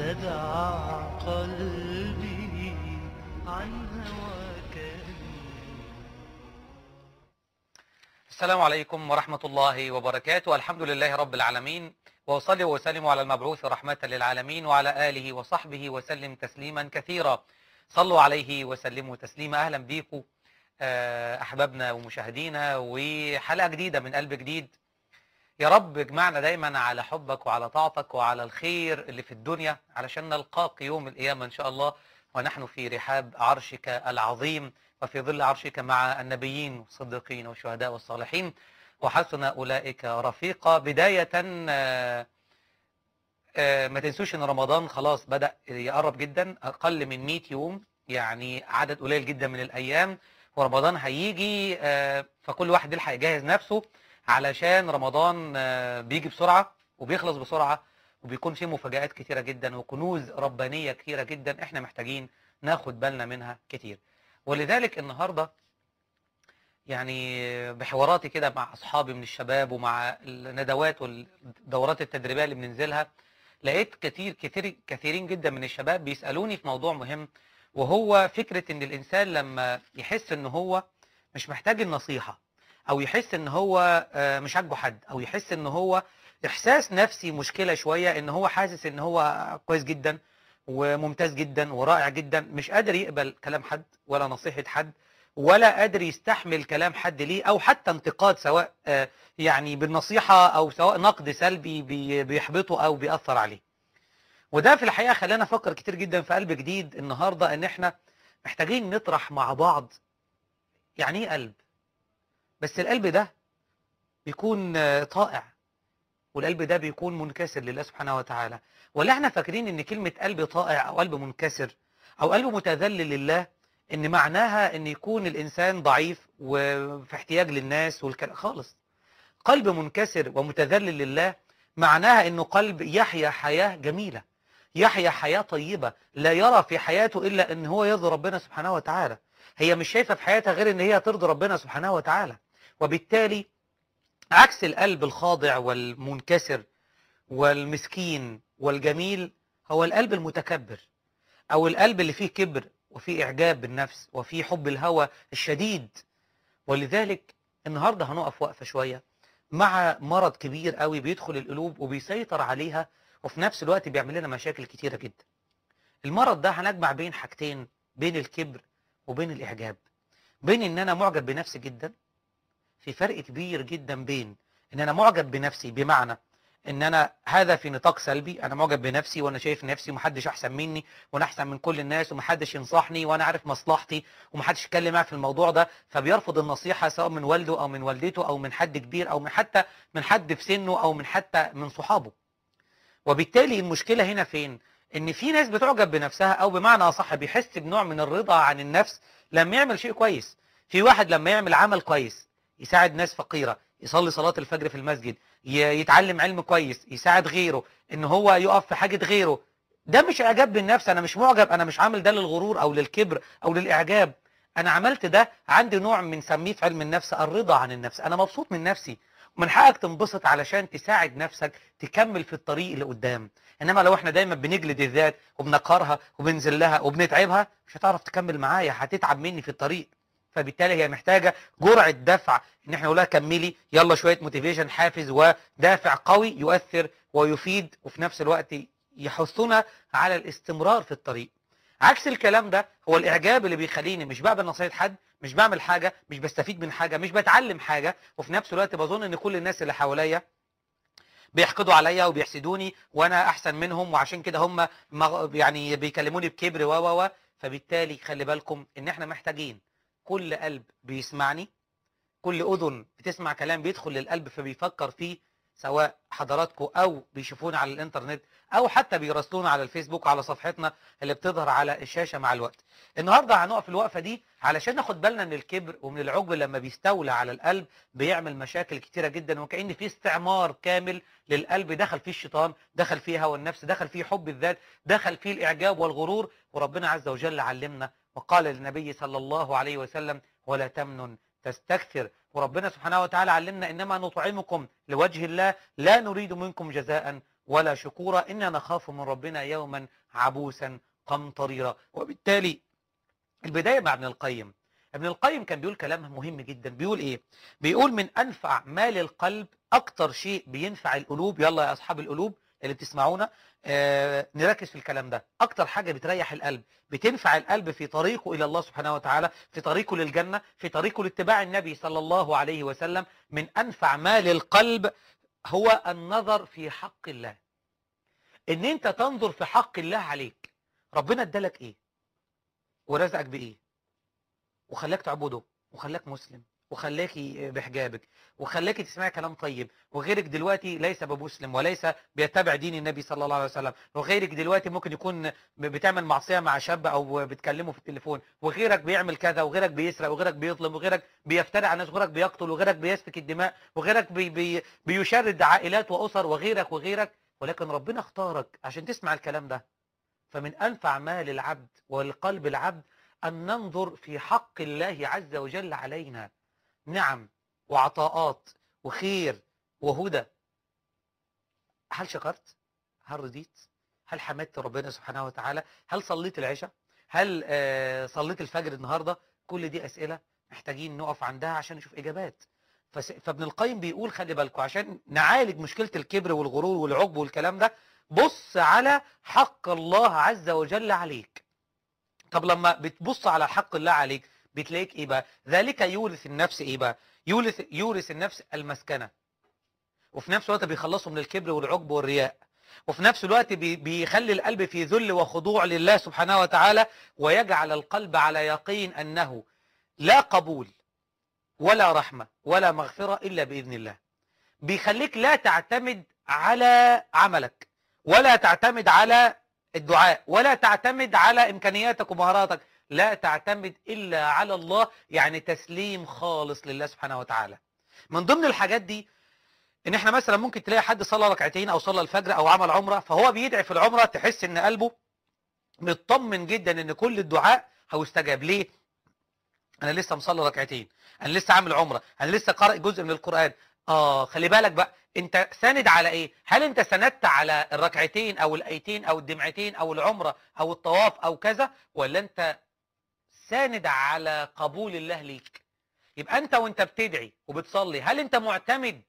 تدع قلبي عن هواك السلام عليكم ورحمة الله وبركاته الحمد لله رب العالمين وأصلي وأسلم على المبعوث رحمة للعالمين وعلى آله وصحبه وسلم تسليما كثيرا صلوا عليه وسلموا تسليما أهلا بيكم آه، أحبابنا ومشاهدينا وحلقة جديدة من قلب جديد يا رب اجمعنا دايما على حبك وعلى طاعتك وعلى الخير اللي في الدنيا علشان نلقاك يوم القيامة إن شاء الله ونحن في رحاب عرشك العظيم وفي ظل عرشك مع النبيين والصديقين والشهداء والصالحين وحسن أولئك رفيقا بداية آه، آه، ما تنسوش ان رمضان خلاص بدأ يقرب جدا اقل من 100 يوم يعني عدد قليل جدا من الايام ورمضان هيجي آه، فكل واحد يلحق يجهز نفسه علشان رمضان آه، بيجي بسرعة وبيخلص بسرعة وبيكون فيه مفاجآت كتيرة جدا وكنوز ربانية كتيرة جدا احنا محتاجين ناخد بالنا منها كتير ولذلك النهاردة يعني بحواراتي كده مع اصحابي من الشباب ومع الندوات والدورات التدريبيه اللي بننزلها لقيت كتير كتير كثيرين جدا من الشباب بيسالوني في موضوع مهم وهو فكره ان الانسان لما يحس ان هو مش محتاج النصيحه او يحس ان هو آه، مش عاجبه حد او يحس ان هو احساس نفسي مشكله شويه ان هو حاسس ان هو كويس جدا وممتاز جدا ورائع جدا مش قادر يقبل كلام حد ولا نصيحه حد ولا قادر يستحمل كلام حد ليه او حتى انتقاد سواء آه، يعني بالنصيحة او سواء نقد سلبي بي- بيحبطه او بيأثر عليه وده في الحقيقة خلانا افكر كتير جدا في قلب جديد النهاردة ان احنا محتاجين نطرح مع بعض يعني ايه قلب بس القلب ده بيكون آه، طائع والقلب ده بيكون منكسر لله سبحانه وتعالى ولا احنا فاكرين ان كلمة قلب طائع او قلب منكسر او قلب متذلل لله ان معناها ان يكون الانسان ضعيف وفي احتياج للناس والكلام خالص قلب منكسر ومتذلل لله معناها انه قلب يحيا حياة جميلة يحيا حياة طيبة لا يرى في حياته الا ان هو يرضي ربنا سبحانه وتعالى هي مش شايفة في حياتها غير ان هي ترضي ربنا سبحانه وتعالى وبالتالي عكس القلب الخاضع والمنكسر والمسكين والجميل هو القلب المتكبر او القلب اللي فيه كبر وفيه اعجاب بالنفس وفيه حب الهوى الشديد ولذلك النهارده هنقف وقفه شويه مع مرض كبير قوي بيدخل القلوب وبيسيطر عليها وفي نفس الوقت بيعمل لنا مشاكل كتيره جدا المرض ده هنجمع بين حاجتين بين الكبر وبين الاعجاب بين ان انا معجب بنفسي جدا في فرق كبير جدا بين ان انا معجب بنفسي بمعنى ان انا هذا في نطاق سلبي انا معجب بنفسي وانا شايف نفسي ومحدش احسن مني وانا احسن من كل الناس ومحدش ينصحني وانا عارف مصلحتي ومحدش يتكلم معايا في الموضوع ده فبيرفض النصيحه سواء من والده او من والدته او من حد كبير او من حتى من حد في سنه او من حتى من صحابه وبالتالي المشكله هنا فين ان في ناس بتعجب بنفسها او بمعنى اصح بيحس بنوع من الرضا عن النفس لما يعمل شيء كويس في واحد لما يعمل عمل كويس يساعد ناس فقيره يصلي صلاه الفجر في المسجد ي- يتعلم علم كويس يساعد غيره ان هو يقف في حاجه غيره ده مش اعجاب بالنفس انا مش معجب انا مش عامل ده للغرور او للكبر او للاعجاب انا عملت ده عندي نوع من نسميه في علم النفس الرضا عن النفس انا مبسوط من نفسي ومن حقك تنبسط علشان تساعد نفسك تكمل في الطريق اللي قدام انما لو احنا دايما بنجلد الذات وبنقهرها وبنذلها وبنتعبها مش هتعرف تكمل معايا هتتعب مني في الطريق فبالتالي هي محتاجه جرعه دفع ان احنا نقول لها كملي يلا شويه موتيفيشن حافز ودافع قوي يؤثر ويفيد وفي نفس الوقت يحثنا على الاستمرار في الطريق عكس الكلام ده هو الاعجاب اللي بيخليني مش بقبل نصيحه حد مش بعمل حاجه مش بستفيد من حاجه مش بتعلم حاجه وفي نفس الوقت بظن ان كل الناس اللي حواليا بيحقدوا عليا وبيحسدوني وانا احسن منهم وعشان كده هم مغ- يعني بيكلموني بكبر و و و فبالتالي خلي بالكم ان احنا محتاجين كل قلب بيسمعني كل اذن بتسمع كلام بيدخل للقلب فبيفكر فيه سواء حضراتكم او بيشوفونا على الانترنت او حتى بيراسلونا على الفيسبوك على صفحتنا اللي بتظهر على الشاشه مع الوقت. النهارده هنقف الوقفه دي علشان ناخد بالنا من الكبر ومن العجب لما بيستولى على القلب بيعمل مشاكل كتيره جدا وكأن في استعمار كامل للقلب دخل فيه الشيطان، دخل فيه هوى النفس، دخل فيه حب الذات، دخل فيه الاعجاب والغرور وربنا عز وجل علمنا وقال للنبي صلى الله عليه وسلم ولا تمنن تستكثر وربنا سبحانه وتعالى علمنا انما نطعمكم لوجه الله لا نريد منكم جزاء ولا شكورا إنا نخاف من ربنا يوما عبوسا قمطريرا وبالتالي البداية مع ابن القيم ابن القيم كان بيقول كلام مهم جدا بيقول ايه بيقول من انفع ما للقلب اكتر شيء بينفع القلوب يلا يا اصحاب القلوب اللي بتسمعونا آه نركز في الكلام ده اكتر حاجة بتريح القلب بتنفع القلب في طريقه الى الله سبحانه وتعالى في طريقه للجنة في طريقه لاتباع النبي صلى الله عليه وسلم من انفع ما للقلب هو النظر في حق الله ان انت تنظر في حق الله عليك ربنا ادالك ايه ورزقك بايه وخلاك تعبده وخلاك مسلم وخلاكي بحجابك وخلاكي تسمعي كلام طيب وغيرك دلوقتي ليس بمسلم وليس بيتبع دين النبي صلى الله عليه وسلم وغيرك دلوقتي ممكن يكون بتعمل معصية مع شاب او بتكلمه في التليفون وغيرك بيعمل كذا وغيرك بيسرق وغيرك بيظلم وغيرك بيفتري على الناس وغيرك بيقتل وغيرك بيسفك الدماء وغيرك بي بي بيشرد عائلات واسر وغيرك وغيرك ولكن ربنا اختارك عشان تسمع الكلام ده فمن انفع ما للعبد ولقلب العبد أن ننظر في حق الله عز وجل علينا نعم وعطاءات وخير وهدى هل شكرت؟ هل رضيت؟ هل حمدت ربنا سبحانه وتعالى؟ هل صليت العشاء؟ هل آه صليت الفجر النهاردة؟ كل دي أسئلة محتاجين نقف عندها عشان نشوف إجابات فس... فابن القيم بيقول خلي بالكم عشان نعالج مشكلة الكبر والغرور والعجب والكلام ده بص على حق الله عز وجل عليك طب لما بتبص على حق الله عليك بتلاقيك ايه بقى ذلك يورث النفس ايه بقى يورث يورث النفس المسكنه وفي نفس الوقت بيخلصه من الكبر والعجب والرياء وفي نفس الوقت بي- بيخلي القلب في ذل وخضوع لله سبحانه وتعالى ويجعل القلب على يقين انه لا قبول ولا رحمه ولا مغفره الا باذن الله بيخليك لا تعتمد على عملك ولا تعتمد على الدعاء ولا تعتمد على امكانياتك ومهاراتك لا تعتمد الا على الله يعني تسليم خالص لله سبحانه وتعالى من ضمن الحاجات دي ان احنا مثلا ممكن تلاقي حد صلى ركعتين او صلى الفجر او عمل عمره فهو بيدعي في العمره تحس ان قلبه مطمن جدا ان كل الدعاء هيستجاب ليه انا لسه مصلي ركعتين انا لسه عامل عمره انا لسه قارئ جزء من القران اه خلي بالك بقى انت ساند على ايه هل انت سندت على الركعتين او الايتين او الدمعتين او العمره او الطواف او كذا ولا انت ساند على قبول الله ليك يبقى انت وانت بتدعي وبتصلي هل انت معتمد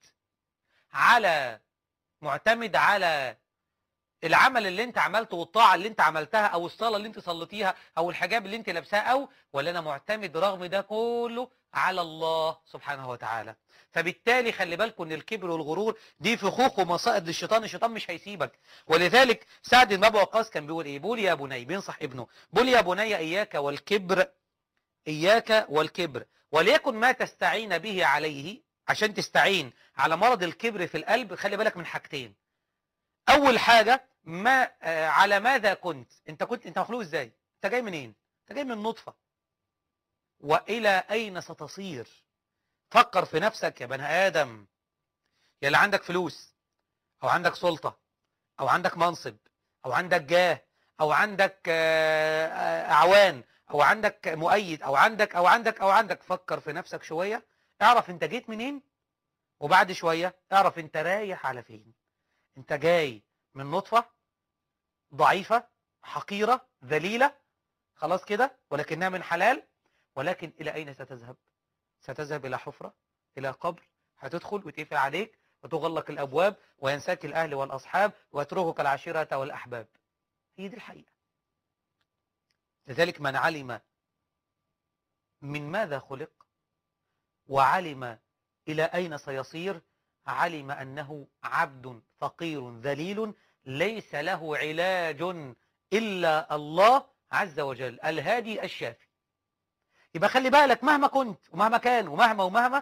على معتمد على العمل اللي انت عملته والطاعه اللي انت عملتها او الصلاه اللي انت صليتيها او الحجاب اللي انت لابساه او ولا انا معتمد رغم ده كله على الله سبحانه وتعالى فبالتالي خلي بالكم ان الكبر والغرور دي فخوخ ومصائد للشيطان الشيطان مش هيسيبك ولذلك سعد بن ابي وقاص كان بيقول ايه بيقول يا بني بينصح ابنه بيقول يا بني اياك والكبر اياك والكبر وليكن ما تستعين به عليه عشان تستعين على مرض الكبر في القلب خلي بالك من حاجتين اول حاجه ما آه، على ماذا كنت انت كنت انت مخلوق ازاي انت جاي منين انت جاي من نطفه والى اين ستصير فكر في نفسك يا بني ادم يا اللي عندك فلوس او عندك سلطه او عندك منصب او عندك جاه او عندك آه، آه، اعوان او عندك مؤيد او عندك او عندك او عندك فكر في نفسك شويه اعرف انت جيت منين وبعد شويه اعرف انت رايح على فين انت جاي من نطفه ضعيفه حقيره ذليله خلاص كده ولكنها من حلال ولكن الى اين ستذهب ستذهب الى حفره الى قبر هتدخل وتقفل عليك وتغلق الابواب وينساك الاهل والاصحاب ويتركك العشيره والاحباب هي دي الحقيقه لذلك من علم من ماذا خلق وعلم الى اين سيصير علم انه عبد فقير ذليل ليس له علاج الا الله عز وجل الهادي الشافي يبقى خلي بالك مهما كنت ومهما كان ومهما ومهما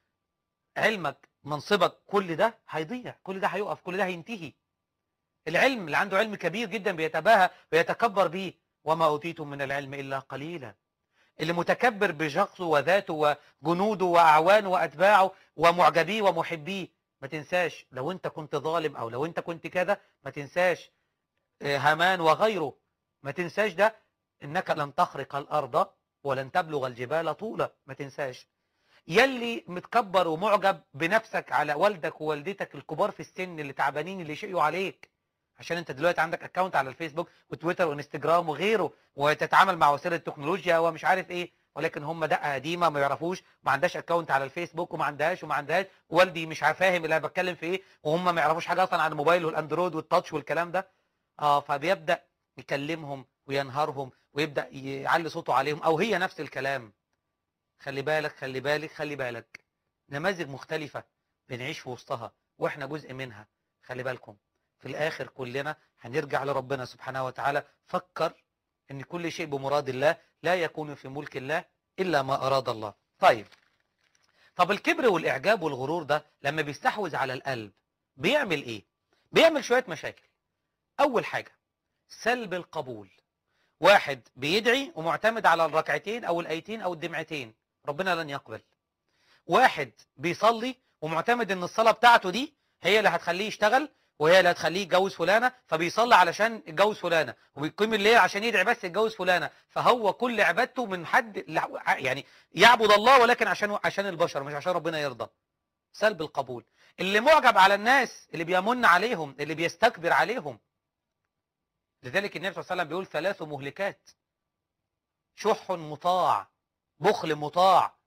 علمك منصبك كل ده هيضيع كل ده هيقف كل ده هينتهي العلم اللي عنده علم كبير جدا بيتباهى ويتكبر بيه وما اوتيتم من العلم الا قليلا اللي متكبر بشخصه وذاته وجنوده واعوانه واتباعه ومعجبيه ومحبيه ما تنساش لو انت كنت ظالم او لو انت كنت كذا ما تنساش آه، هامان وغيره ما تنساش ده انك لن تخرق الارض ولن تبلغ الجبال طولا ما تنساش يلي متكبر ومعجب بنفسك على والدك ووالدتك الكبار في السن اللي تعبانين اللي شقيوا عليك عشان انت دلوقتي عندك اكونت على الفيسبوك وتويتر وانستجرام وغيره وتتعامل مع وسائل التكنولوجيا ومش عارف ايه ولكن هم دقه قديمه ما يعرفوش وما عندهاش اكونت على الفيسبوك وما عندهاش وما عندهاش والدي مش فاهم اللي انا بتكلم في ايه وهم ما يعرفوش حاجه اصلا عن الموبايل والاندرويد والتاتش والكلام ده اه فبيبدا يكلمهم وينهارهم ويبدا يعلي صوته عليهم او هي نفس الكلام خلي بالك خلي بالك خلي بالك نماذج مختلفه بنعيش في وسطها واحنا جزء منها خلي بالكم في الاخر كلنا هنرجع لربنا سبحانه وتعالى فكر ان كل شيء بمراد الله لا يكون في ملك الله الا ما اراد الله طيب طب الكبر والاعجاب والغرور ده لما بيستحوذ على القلب بيعمل ايه بيعمل شويه مشاكل اول حاجه سلب القبول واحد بيدعي ومعتمد على الركعتين او الايتين او الدمعتين ربنا لن يقبل واحد بيصلي ومعتمد ان الصلاه بتاعته دي هي اللي هتخليه يشتغل وهي اللي هتخليه يتجوز فلانه فبيصلي علشان يتجوز فلانه وبيقيم الليل عشان يدعي بس يتجوز فلانه فهو كل عبادته من حد يعني يعبد الله ولكن عشان عشان البشر مش عشان ربنا يرضى سلب القبول اللي معجب على الناس اللي بيمن عليهم اللي بيستكبر عليهم لذلك النبي صلى الله عليه وسلم بيقول ثلاث مهلكات شح مطاع بخل مطاع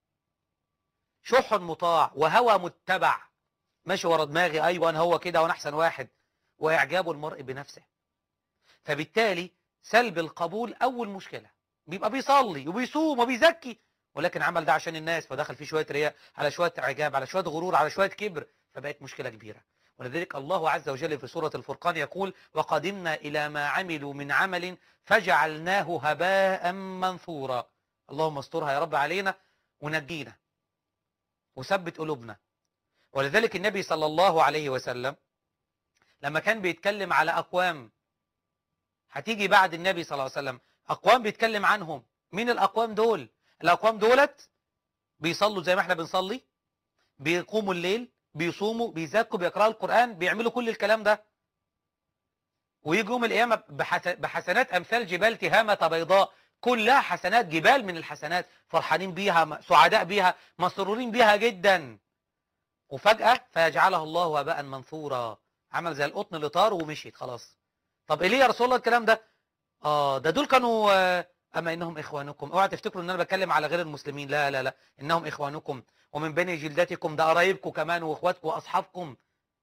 شح مطاع وهوى متبع ماشي ورا دماغي ايوه انا هو كده وانا احسن واحد واعجاب المرء بنفسه فبالتالي سلب القبول اول مشكله بيبقى بيصلي وبيصوم وبيزكي ولكن عمل ده عشان الناس فدخل فيه شويه رياء على شويه اعجاب على شويه غرور على شويه كبر فبقت مشكله كبيره ولذلك الله عز وجل في سورة الفرقان يقول وقدمنا إلى ما عملوا من عمل فجعلناه هباء منثورا اللهم استرها يا رب علينا ونجينا وثبت قلوبنا ولذلك النبي صلى الله عليه وسلم لما كان بيتكلم على أقوام هتيجي بعد النبي صلى الله عليه وسلم أقوام بيتكلم عنهم مين الأقوام دول الأقوام دولت بيصلوا زي ما احنا بنصلي بيقوموا الليل بيصوموا بيزكوا بيقرأوا القرآن بيعملوا كل الكلام ده ويجي يوم القيامة بحسنات أمثال جبال تهامة بيضاء كلها حسنات جبال من الحسنات فرحانين بيها سعداء بيها مسرورين بيها جدا وفجأة فيجعلها الله هباء منثورا عمل زي القطن اللي طار ومشيت خلاص طب ايه ليه يا رسول الله الكلام ده اه ده دول كانوا آه اما انهم اخوانكم اوعى تفتكروا ان انا بتكلم على غير المسلمين لا لا لا انهم اخوانكم ومن بني جلدتكم ده قرايبكم كمان واخواتكم واصحابكم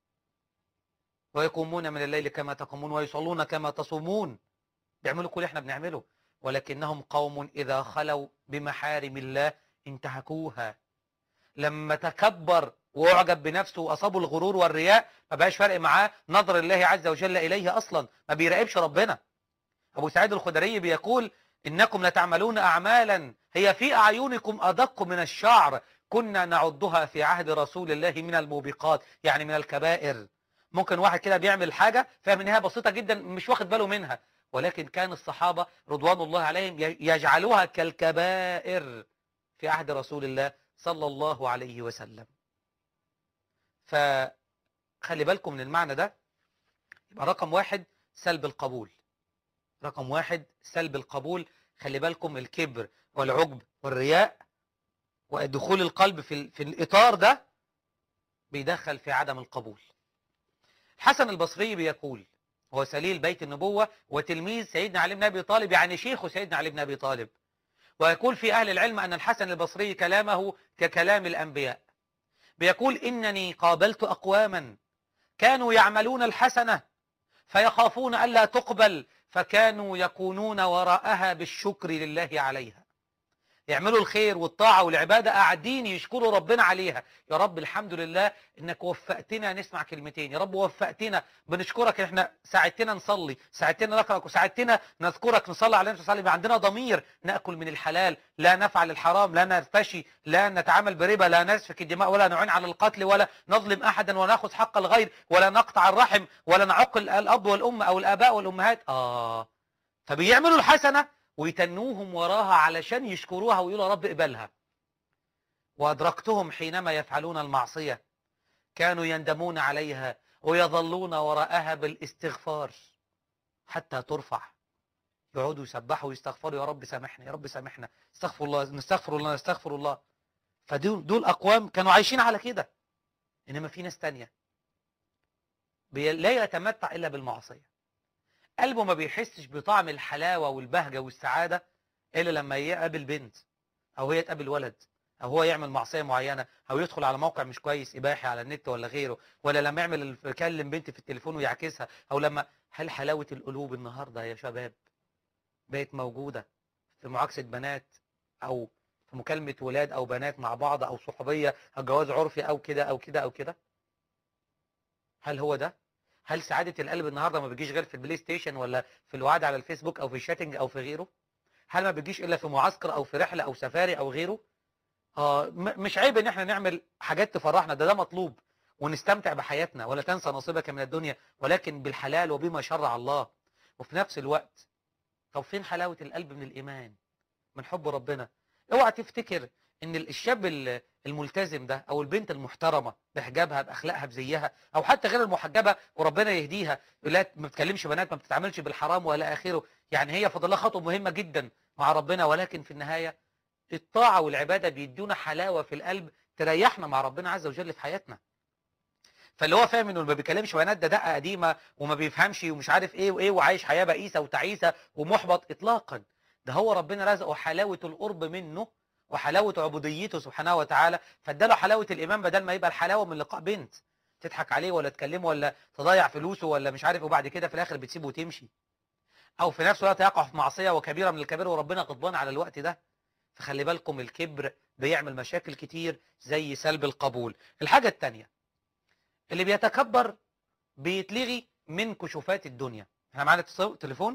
ويقومون من الليل كما تقومون ويصلون كما تصومون بيعملوا كل اللي احنا بنعمله ولكنهم قوم اذا خلوا بمحارم الله انتهكوها لما تكبر واعجب بنفسه واصابه الغرور والرياء ما بقاش فرق معاه نظر الله عز وجل اليه اصلا ما بيراقبش ربنا ابو سعيد الخدري بيقول انكم لتعملون اعمالا هي في اعينكم ادق من الشعر كنا نعدها في عهد رسول الله من الموبقات يعني من الكبائر ممكن واحد كده بيعمل حاجة فاهم انها بسيطة جدا مش واخد باله منها ولكن كان الصحابة رضوان الله عليهم يجعلوها كالكبائر في عهد رسول الله صلى الله عليه وسلم فخلي بالكم من المعنى ده يبقى رقم واحد سلب القبول رقم واحد سلب القبول خلي بالكم الكبر والعجب والرياء ودخول القلب في, في الإطار ده بيدخل في عدم القبول حسن البصري بيقول هو سليل بيت النبوة وتلميذ سيدنا علي بن أبي طالب يعني شيخ سيدنا علي بن أبي طالب ويقول في أهل العلم أن الحسن البصري كلامه ككلام الأنبياء بيقول إنني قابلت أقواما كانوا يعملون الحسنة فيخافون ألا تقبل فكانوا يكونون وراءها بالشكر لله عليها يعملوا الخير والطاعة والعبادة قاعدين يشكروا ربنا عليها يا رب الحمد لله انك وفقتنا نسمع كلمتين يا رب وفقتنا بنشكرك احنا ساعدتنا نصلي ساعدتنا نقرأ وساعدتنا نذكرك نصلي على النبي صلى الله عليه وسلم عندنا ضمير نأكل من الحلال لا نفعل الحرام لا نرتشي لا نتعامل بربا لا نسفك الدماء ولا نعين على القتل ولا نظلم احدا وناخذ حق الغير ولا نقطع الرحم ولا نعق الاب والام او الاباء والامهات اه فبيعملوا الحسنه ويتنوهم وراها علشان يشكروها ويقولوا يا رب اقبلها وأدركتهم حينما يفعلون المعصية كانوا يندمون عليها ويظلون وراءها بالاستغفار حتى ترفع يقعدوا يسبحوا ويستغفروا يا رب سامحنا يا رب سامحنا استغفر الله نستغفر الله نستغفر الله فدول دول اقوام كانوا عايشين على كده انما في ناس تانية بي- لا يتمتع الا بالمعصيه قلبه ما بيحسش بطعم الحلاوه والبهجه والسعاده الا لما يقابل بنت او هي تقابل ولد او هو يعمل معصيه معينه او يدخل على موقع مش كويس اباحي على النت ولا غيره ولا لما يعمل الف- يكلم بنت في التليفون ويعكسها او لما هل حلاوه القلوب النهارده يا شباب بقت موجوده في معاكسه بنات او في مكالمه ولاد او بنات مع بعض او صحوبيه او جواز عرفي او كده او كده او كده هل هو ده هل سعاده القلب النهارده ما بيجيش غير في البلاي ستيشن ولا في الوعد على الفيسبوك او في الشاتنج او في غيره هل ما بيجيش الا في معسكر او في رحله او سفاري او غيره اه م- مش عيب ان احنا نعمل حاجات تفرحنا ده ده مطلوب ونستمتع بحياتنا ولا تنسى نصيبك من الدنيا ولكن بالحلال وبما شرع الله وفي نفس الوقت طب فين حلاوة القلب من الإيمان من حب ربنا اوعى تفتكر ان الشاب ال- الملتزم ده او البنت المحترمة بحجابها باخلاقها بزيها او حتى غير المحجبة وربنا يهديها لا ما بتكلمش بنات ما بتتعاملش بالحرام ولا اخره يعني هي فضل لها خطوة مهمة جدا مع ربنا ولكن في النهاية الطاعة والعبادة بيدونا حلاوة في القلب تريحنا مع ربنا عز وجل في حياتنا فاللي هو فاهم انه ما بيكلمش بنات ده دقه قديمه وما بيفهمش ومش عارف ايه وايه وعايش حياه بئيسه وتعيسه ومحبط اطلاقا ده هو ربنا رزقه حلاوه القرب منه وحلاوه عبوديته سبحانه وتعالى فاداله حلاوه الايمان بدل ما يبقى الحلاوه من لقاء بنت تضحك عليه ولا تكلمه ولا تضيع فلوسه ولا مش عارف وبعد كده في الاخر بتسيبه وتمشي او في نفس الوقت يقع في معصيه وكبيره من الكبائر وربنا غضبان على الوقت ده فخلي بالكم الكبر بيعمل مشاكل كتير زي سلب القبول الحاجه الثانيه اللي بيتكبر بيتلغي من كشوفات الدنيا احنا معانا اتصال- تليفون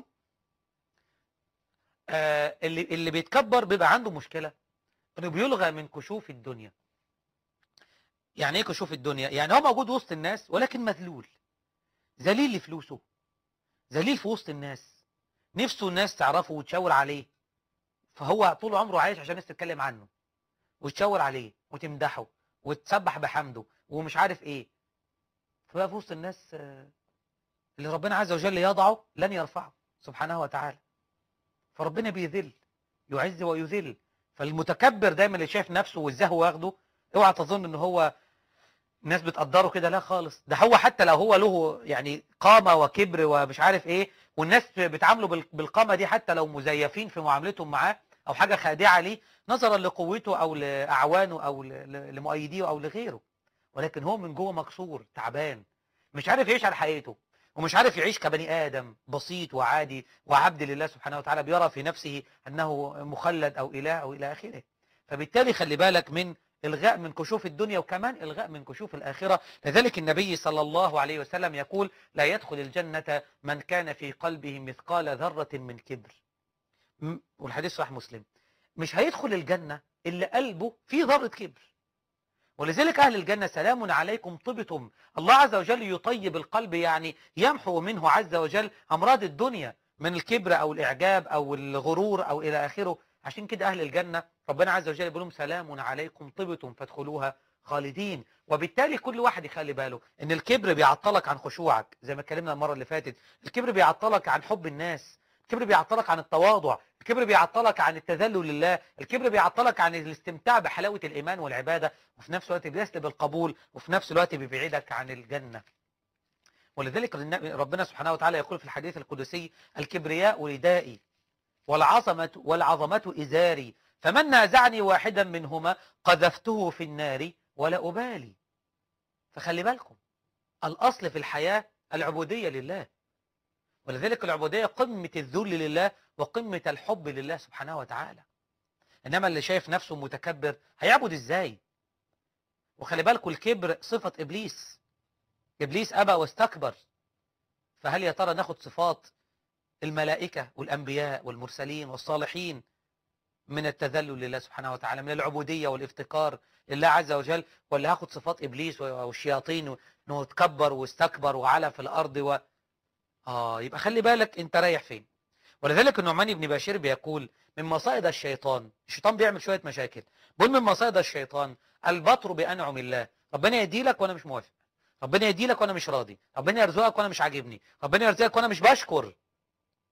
آه اللي اللي بيتكبر بيبقى عنده مشكله انه بيلغى من كشوف الدنيا يعني ايه كشوف الدنيا يعني هو موجود وسط الناس ولكن مذلول ذليل لفلوسه ذليل في وسط الناس نفسه الناس تعرفه وتشاور عليه فهو طول عمره عايش عشان الناس تتكلم عنه وتشاور عليه وتمدحه وتسبح بحمده ومش عارف ايه فبقى في وسط الناس آه، اللي ربنا عز وجل يضعه لن يرفعه سبحانه وتعالى فربنا بيذل يعز ويذل فالمتكبر دايما اللي شايف نفسه والزهو واخده اوعى تظن ان هو الناس بتقدره كده لا خالص ده هو حتى لو هو له يعني قامة وكبر ومش عارف ايه والناس بتعامله بال- بالقامة دي حتى لو مزيفين في معاملتهم معاه او حاجة خادعة ليه نظرا لقوته او لاعوانه او ل- ل- لمؤيديه او لغيره ولكن هو من جوه مكسور تعبان مش عارف يعيش على حقيقته ومش عارف يعيش كبني ادم بسيط وعادي وعبد لله سبحانه وتعالى بيرى في نفسه انه مخلد او اله او الى اخره فبالتالي خلي بالك من الغاء من كشوف الدنيا وكمان الغاء من كشوف الاخره لذلك النبي صلى الله عليه وسلم يقول لا يدخل الجنه من كان في قلبه مثقال ذره من كبر م- والحديث صحيح مسلم مش هيدخل الجنه الا قلبه فيه ذره كبر ولذلك أهل الجنة سلام عليكم طبتم الله عز وجل يطيب القلب يعني يمحو منه عز وجل أمراض الدنيا من الكبر أو الإعجاب أو الغرور أو إلى آخره عشان كده أهل الجنة ربنا عز وجل يقول لهم سلام عليكم طبتم فادخلوها خالدين وبالتالي كل واحد يخلي باله ان الكبر بيعطلك عن خشوعك زي ما اتكلمنا المره اللي فاتت الكبر بيعطلك عن حب الناس الكبر بيعطلك عن التواضع الكبر بيعطلك عن التذلل لله الكبر بيعطلك عن الاستمتاع بحلاوه الايمان والعباده وفي نفس الوقت بيسلب القبول وفي نفس الوقت بيبعدك عن الجنه ولذلك النبي- ربنا سبحانه وتعالى يقول في الحديث القدسي الكبرياء ردائي والعظمة والعظمة إزاري فمن نازعني واحدا منهما قذفته في النار ولا أبالي فخلي بالكم الأصل في الحياة العبودية لله ولذلك العبودية قمة الذل لله وقمة الحب لله سبحانه وتعالى إنما اللي شايف نفسه متكبر هيعبد إزاي وخلي بالكم الكبر صفة إبليس إبليس أبى واستكبر فهل يا ترى ناخد صفات الملائكة والأنبياء والمرسلين والصالحين من التذلل لله سبحانه وتعالى من العبودية والافتقار لله عز وجل ولا هاخد صفات إبليس والشياطين انه اتكبر واستكبر وعلى في الأرض و... آه يبقى خلي بالك أنت رايح فين ولذلك النعمان بن بشير بيقول من مصائد الشيطان الشيطان بيعمل شوية مشاكل بيقول من مصائد الشيطان البطر بأنعم الله ربنا يدي لك وأنا مش موافق ربنا يدي لك وأنا مش راضي ربنا يرزقك وأنا مش عاجبني ربنا يرزقك وأنا مش بشكر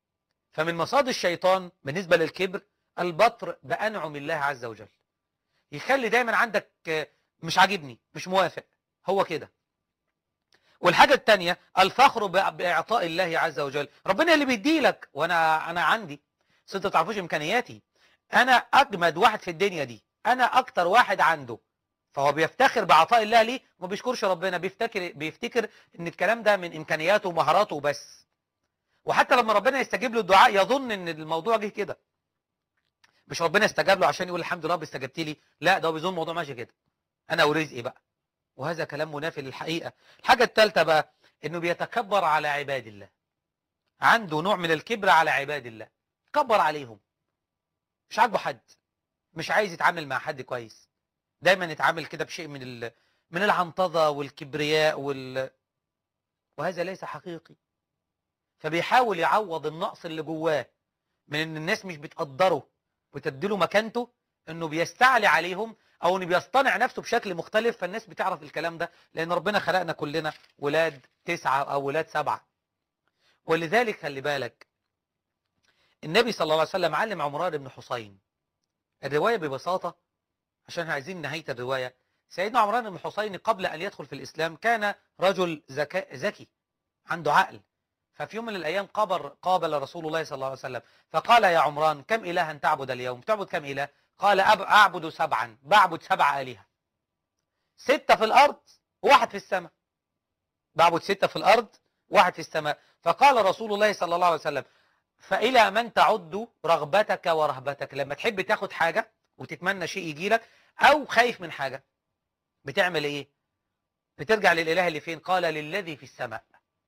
فمن مصاد الشيطان بالنسبة للكبر البطر بأنعم الله عز وجل يخلي دايما عندك آه، مش عاجبني مش موافق هو كده والحاجة التانية الفخر ب- بإعطاء الله عز وجل ربنا اللي بيديلك وأنا أنا عندي بس أنتوا تعرفوش إمكانياتي أنا أجمد واحد في الدنيا دي أنا أكتر واحد عنده فهو بيفتخر بعطاء الله ليه وما بيشكرش ربنا بيفتكر بيفتكر ان الكلام ده من امكانياته ومهاراته بس وحتى لما ربنا يستجيب له الدعاء يظن ان الموضوع جه كده مش ربنا استجاب له عشان يقول الحمد لله رب استجبت لي لا ده هو بيظن الموضوع ماشي كده انا ورزقي بقى وهذا كلام منافي للحقيقه الحاجه الثالثه بقى انه بيتكبر على عباد الله عنده نوع من الكبر على عباد الله كبر عليهم مش عاجبه حد مش عايز يتعامل مع حد كويس دايما يتعامل كده بشيء من ال... من العنطزه والكبرياء وال... وهذا ليس حقيقي فبيحاول يعوض النقص اللي جواه من ان الناس مش بتقدره وتديله مكانته انه بيستعلي عليهم او انه بيصطنع نفسه بشكل مختلف فالناس بتعرف الكلام ده لان ربنا خلقنا كلنا ولاد تسعة او ولاد سبعة ولذلك خلي بالك النبي صلى الله عليه وسلم علم عمران بن حسين الرواية ببساطة عشان عايزين نهاية الرواية سيدنا عمران بن حسين قبل أن يدخل في الإسلام كان رجل ذكاء ذكي عنده عقل ففي يوم من الأيام قابل, قابل رسول الله صلى الله عليه وسلم فقال يا عمران كم إلها تعبد اليوم تعبد كم إله قال أب أعبد سبعا بعبد سبع آلهة ستة في الأرض وواحد في السماء بعبد ستة في الأرض واحد في السماء فقال رسول الله صلى الله عليه وسلم فإلى من تعد رغبتك ورهبتك لما تحب تاخد حاجة وتتمنى شيء يجي لك أو خايف من حاجة بتعمل إيه بترجع للإله اللي فين قال للذي في السماء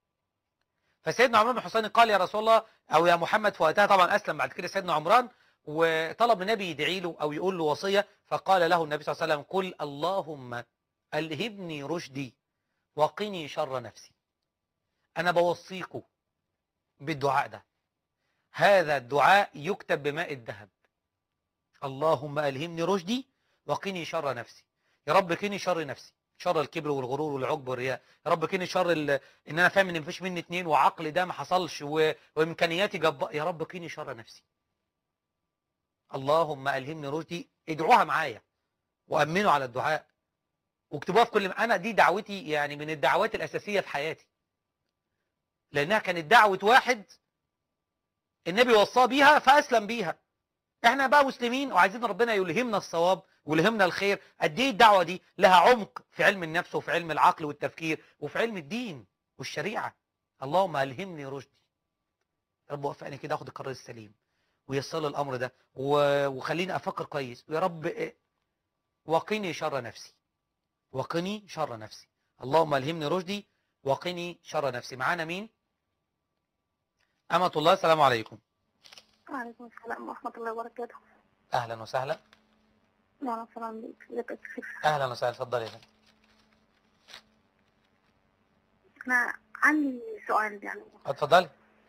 فسيدنا عمران بن حسين قال يا رسول الله أو يا محمد في وقتها طبعا أسلم بعد كده سيدنا عمران وطلب النبي يدعي له أو يقول له وصية فقال له النبي صلى الله عليه وسلم قل اللهم ألهبني رشدي وقني شر نفسي أنا بوصيكم بالدعاء ده هذا الدعاء يكتب بماء الذهب اللهم ألهمني رشدي وقني شر نفسي يا رب قني شر نفسي شر الكبر والغرور والعجب والرياء يا رب قني شر ال... ان انا فاهم ان مفيش مني اتنين وعقل ده ما حصلش و... وامكانياتي جب... يا رب قني شر نفسي اللهم ألهمني رشدي ادعوها معايا وأمنوا على الدعاء واكتبوها في كل انا دي دعوتي يعني من الدعوات الأساسية في حياتي لأنها كانت دعوة واحد النبي وصاه بيها فأسلم بيها احنا بقى مسلمين وعايزين ربنا يلهمنا الصواب ويلهمنا الخير قد ايه الدعوه دي لها عمق في علم النفس وفي علم العقل والتفكير وفي علم الدين والشريعه اللهم الهمني رشدي يا رب وفقني كده اخد القرار السليم ويسر لي الامر ده و- وخليني افكر كويس ويا رب إيه، وقني شر نفسي وقني شر نفسي اللهم الهمني رشدي وقني شر نفسي معانا مين أمة الله السلام عليكم وعليكم السلام ورحمة الله وبركاته أهلا وسهلا نعم السلام عليكم ازيك يا شيخ أهلا وسهلا اتفضل يا فندم أنا عندي سؤال يعني اتفضلي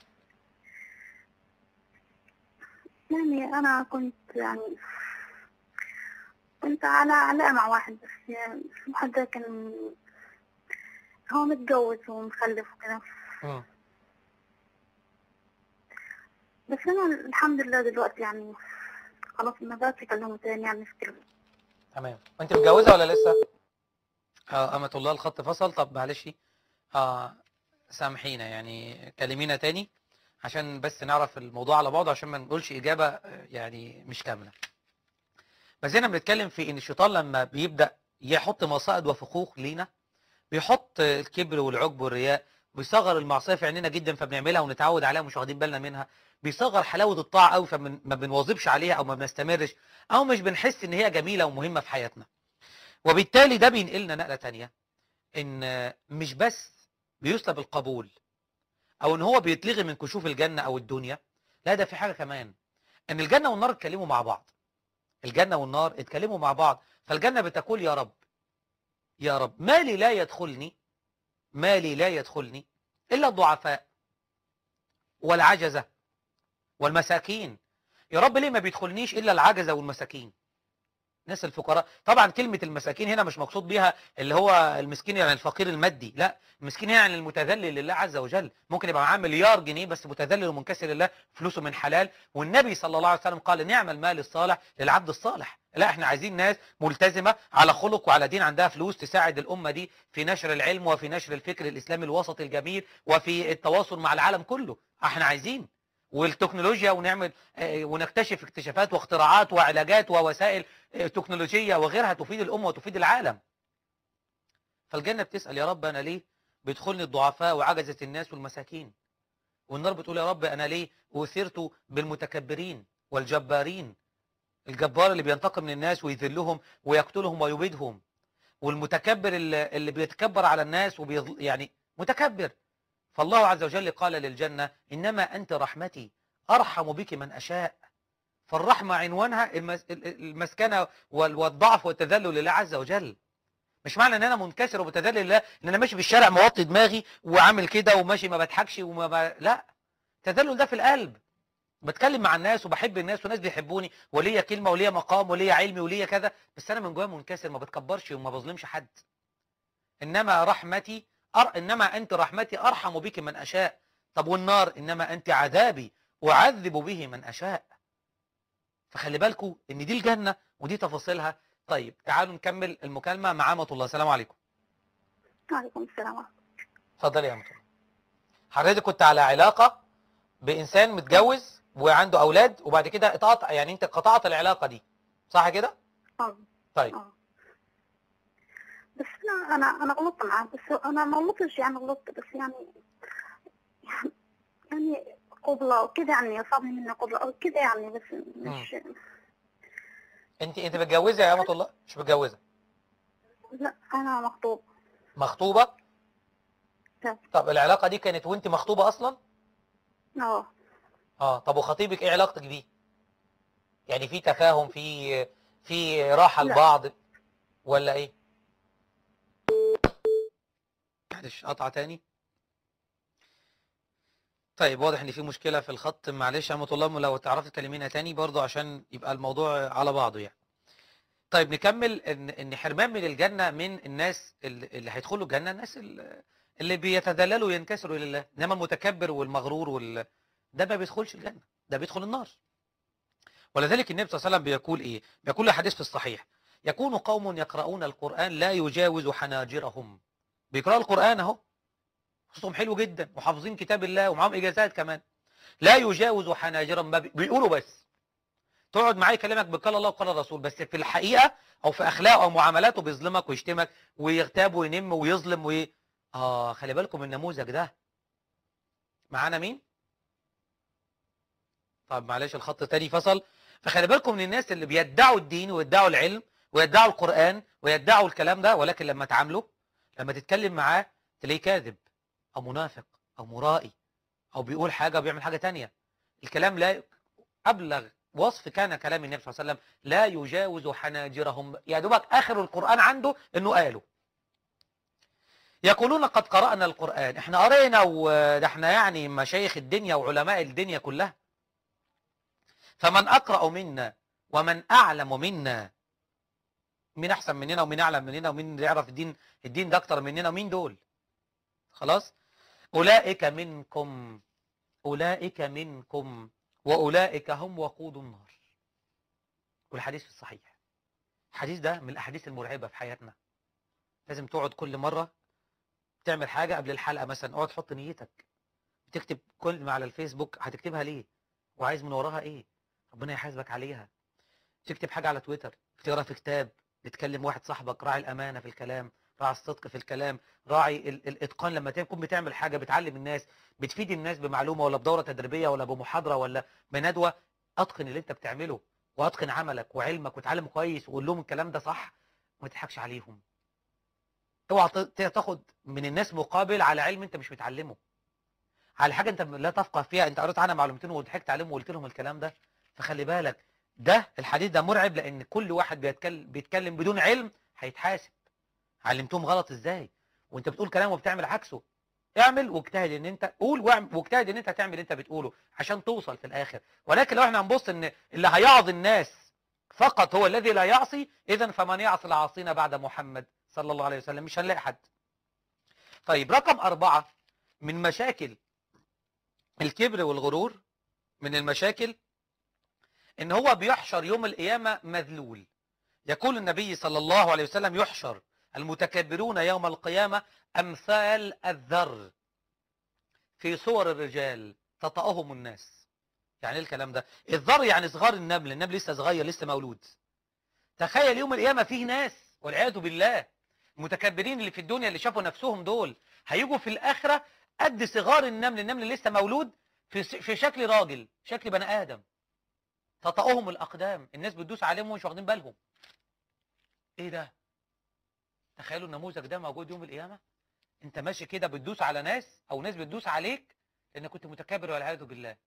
يعني أنا كنت يعني كنت على علاقة مع واحد بس يعني الواحد ده كان هو متجوز ومخلف وكده مم. بس أنا الحمد لله دلوقتي يعني خلاص ما بقتش أكلمه تاني يعني في كلمة تمام وانت متجوزه ولا لسه اه امة الله الخط فصل طب معلش اه سامحينا يعني كلمينا تاني عشان بس نعرف الموضوع على بعضه عشان ما نقولش اجابه آه، يعني مش كامله بس هنا بنتكلم في ان الشيطان لما بيبدا يحط مصائد وفخوخ لينا بيحط الكبر والعجب والرياء بيصغر المعصيه في عينينا جدا فبنعملها ونتعود عليها ومش واخدين بالنا منها بيصغر حلاوه الطاعه قوي فما بنواظبش عليها او ما بنستمرش او مش بنحس ان هي جميله ومهمه في حياتنا وبالتالي ده بينقلنا نقله تانية ان مش بس بيسلب القبول او ان هو بيتلغي من كشوف الجنه او الدنيا لا ده في حاجه كمان ان الجنه والنار اتكلموا مع بعض الجنه والنار اتكلموا مع بعض فالجنه بتقول يا رب يا رب مالي لا يدخلني مالي لا يدخلني الا الضعفاء والعجزه والمساكين يا رب ليه ما بيدخلنيش الا العجزه والمساكين الناس الفقراء طبعا كلمة المساكين هنا مش مقصود بيها اللي هو المسكين يعني الفقير المادي لا المسكين يعني المتذلل لله عز وجل ممكن يبقى معاه مليار جنيه بس متذلل ومنكسر لله فلوسه من حلال والنبي صلى الله عليه وسلم قال نعم المال الصالح للعبد الصالح لا احنا عايزين ناس ملتزمة على خلق وعلى دين عندها فلوس تساعد الأمة دي في نشر العلم وفي نشر الفكر الإسلامي الوسطي الجميل وفي التواصل مع العالم كله احنا عايزين والتكنولوجيا ونعمل آه، ونكتشف اكتشافات واختراعات وعلاجات ووسائل آه، تكنولوجية وغيرها تفيد الأمة وتفيد العالم فالجنة بتسأل يا رب أنا ليه بيدخلني الضعفاء وعجزة الناس والمساكين والنار بتقول يا رب أنا ليه أثرت بالمتكبرين والجبارين الجبار اللي بينتقم من الناس ويذلهم ويقتلهم ويبيدهم والمتكبر اللي, اللي بيتكبر على الناس وبيظل يعني متكبر فالله عز وجل قال للجنة إنما أنت رحمتي أرحم بك من أشاء فالرحمة عنوانها المس- المسكنة وال- والضعف والتذلل لله عز وجل مش معنى ان انا منكسر ومتذلل لله ان انا ماشي في الشارع موطي دماغي وعامل كده وماشي ما بضحكش وما ب... لا التذلل ده في القلب بتكلم مع الناس وبحب الناس والناس بيحبوني وليا كلمه وليا مقام وليا علمي وليا كذا بس انا من جوايا منكسر ما بتكبرش وما بظلمش حد انما رحمتي أر... انما انت رحمتي ارحم بك من اشاء طب والنار انما انت عذابي اعذب به من اشاء فخلي بالكم ان دي الجنه ودي تفاصيلها طيب تعالوا نكمل المكالمه مع امه الله السلام عليكم وعليكم السلام ورحمة اتفضلي يا امه الله حضرتك كنت على علاقه بانسان متجوز وعنده اولاد وبعد كده اتقطع يعني انت قطعت العلاقه دي صح كده الله طيب اه بس انا انا انا غلطت معاه بس انا ما غلطتش يعني غلطت بس يعني يعني قبلة وكده يعني صابني منه قبلة او كده يعني بس مش انت انت متجوزه يا امه الله مش متجوزه لا انا مخطوب مخطوبه لا. طب العلاقه دي كانت وانت مخطوبه اصلا اه اه طب وخطيبك ايه علاقتك بيه يعني في تفاهم في في راحه لا. لبعض ولا ايه معلش قطعه تاني طيب واضح ان في مشكله في الخط معلش يا امه الله لو تعرفي تكلمينا تاني برضه عشان يبقى الموضوع على بعضه يعني طيب نكمل ان ان حرمان من الجنه من الناس اللي اللي هيدخلوا الجنه الناس اللي اللي بيتذللوا وينكسروا لله انما المتكبر والمغرور وال ده ما بيدخلش الجنه ده بيدخل النار ولذلك النبي صلى الله عليه وسلم بيقول ايه بيقول حديث في الصحيح يكون قوم يقرؤون القرآن لا يجاوز حناجرهم بيقرأوا القرآن اهو صوتهم حلو جدا وحافظين كتاب الله ومعاهم اجازات كمان لا يجاوز حناجرهم ما بي- بيقولوا بس تقعد معاه يكلمك بقال الله وقال الرسول بس في الحقيقة او في اخلاقه او معاملاته بيظلمك ويشتمك ويغتاب وينم ويظلم وي... اه خلي بالكم من النموذج ده معانا مين طب معلش الخط تاني فصل فخلي بالكم من الناس اللي بيدعوا الدين ويدعوا العلم ويدعوا القرآن ويدعوا الكلام ده ولكن لما تعامله لما تتكلم معاه تلاقيه كاذب او منافق او مرائي او بيقول حاجة وبيعمل حاجة تانية الكلام لا ابلغ وصف كان كلام النبي صلى الله عليه وسلم لا يجاوز حناجرهم يا دوبك اخر القرآن عنده انه قاله يقولون قد قرأنا القرآن احنا قرينا وده احنا يعني مشايخ الدنيا وعلماء الدنيا كلها فمن أقرأ منا ومن أعلم منا مين أحسن مننا ومين أعلم مننا ومين يعرف الدين الدين ده أكتر مننا ومين دول خلاص أولئك منكم أولئك منكم وأولئك هم وقود النار والحديث في الصحيح الحديث ده من الأحاديث المرعبة في حياتنا لازم تقعد كل مرة تعمل حاجة قبل الحلقة مثلا اقعد حط نيتك تكتب كل ما على الفيسبوك هتكتبها ليه وعايز من وراها ايه ربنا يحاسبك عليها تكتب حاجة على تويتر تقرا في كتاب تتكلم واحد صاحبك راعي الأمانة في الكلام راعي الصدق في الكلام راعي ال- الإتقان لما تكون بتعمل حاجة بتعلم الناس بتفيد الناس بمعلومة ولا بدورة تدريبية ولا بمحاضرة ولا بندوة أتقن اللي أنت بتعمله وأتقن عملك وعلمك وتعلم كويس وقول لهم الكلام ده صح وما تضحكش عليهم اوعى ت- تاخد من الناس مقابل على علم انت مش متعلمه على حاجه انت لا تفقه فيها انت قريت عنها معلومتين وضحكت عليهم وقلت لهم الكلام ده فخلي بالك ده الحديث ده مرعب لان كل واحد بيتكلم بيتكلم بدون علم هيتحاسب علمتهم غلط ازاي وانت بتقول كلام وبتعمل عكسه اعمل واجتهد ان انت قول واعمل واجتهد ان انت تعمل اللي انت بتقوله عشان توصل في الاخر ولكن لو احنا هنبص ان اللي هيعظ الناس فقط هو الذي لا يعصي اذا فمن يعصي العاصين بعد محمد صلى الله عليه وسلم مش هنلاقي حد طيب رقم أربعة من مشاكل الكبر والغرور من المشاكل ان هو بيحشر يوم القيامة مذلول يقول النبي صلى الله عليه وسلم يحشر المتكبرون يوم القيامة أمثال الذر في صور الرجال تطأهم الناس يعني ايه الكلام ده الذر يعني صغار النمل النمل لسه صغير لسه مولود تخيل يوم القيامة فيه ناس والعياذ بالله المتكبرين اللي في الدنيا اللي شافوا نفسهم دول هيجوا في الآخرة قد صغار النمل النمل اللي لسه مولود في في شكل راجل شكل بني آدم تطأهم الأقدام الناس بتدوس عليهم ومش واخدين بالهم ايه ده تخيلوا النموذج ده موجود يوم القيامة انت ماشي كده بتدوس على ناس او ناس بتدوس عليك لانك كنت متكبر والعياذ بالله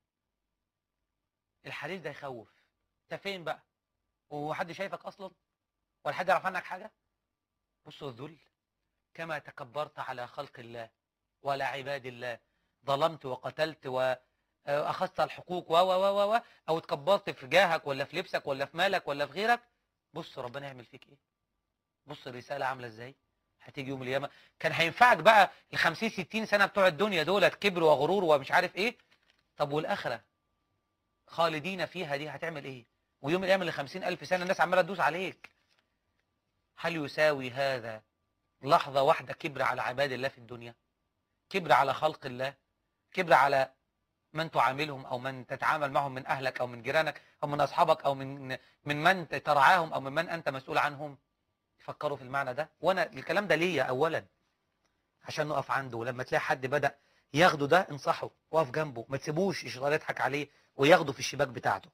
الحديث ده يخوف انت فين بقى وحد شايفك اصلا ولا حد يعرف عنك حاجه بصوا الذل كما تكبرت على خلق الله وعلى عباد الله ظلمت وقتلت واخذت الحقوق و و و و او تكبرت في جاهك ولا في لبسك ولا في مالك ولا في غيرك بص ربنا يعمل فيك ايه بص الرساله عامله ازاي هتيجي يوم القيامه كان هينفعك بقى ال 50 60 سنه بتوع الدنيا دولت كبر وغرور ومش عارف ايه طب والاخره خالدين فيها دي هتعمل ايه ويوم القيامه اللي 50 الف سنه الناس عماله تدوس عليك هل يساوي هذا لحظه واحده كبر على عباد الله في الدنيا كبر على خلق الله كبر على من تعاملهم او من تتعامل معهم من اهلك او من جيرانك او من اصحابك او من من من ترعاهم او من من انت مسؤول عنهم فكروا في المعنى ده وانا الكلام ده ليا اولا عشان نقف عنده لما تلاقي حد بدا ياخده ده انصحه وقف جنبه ما تسيبوش يشغل يضحك عليه وياخده في الشباك بتاعته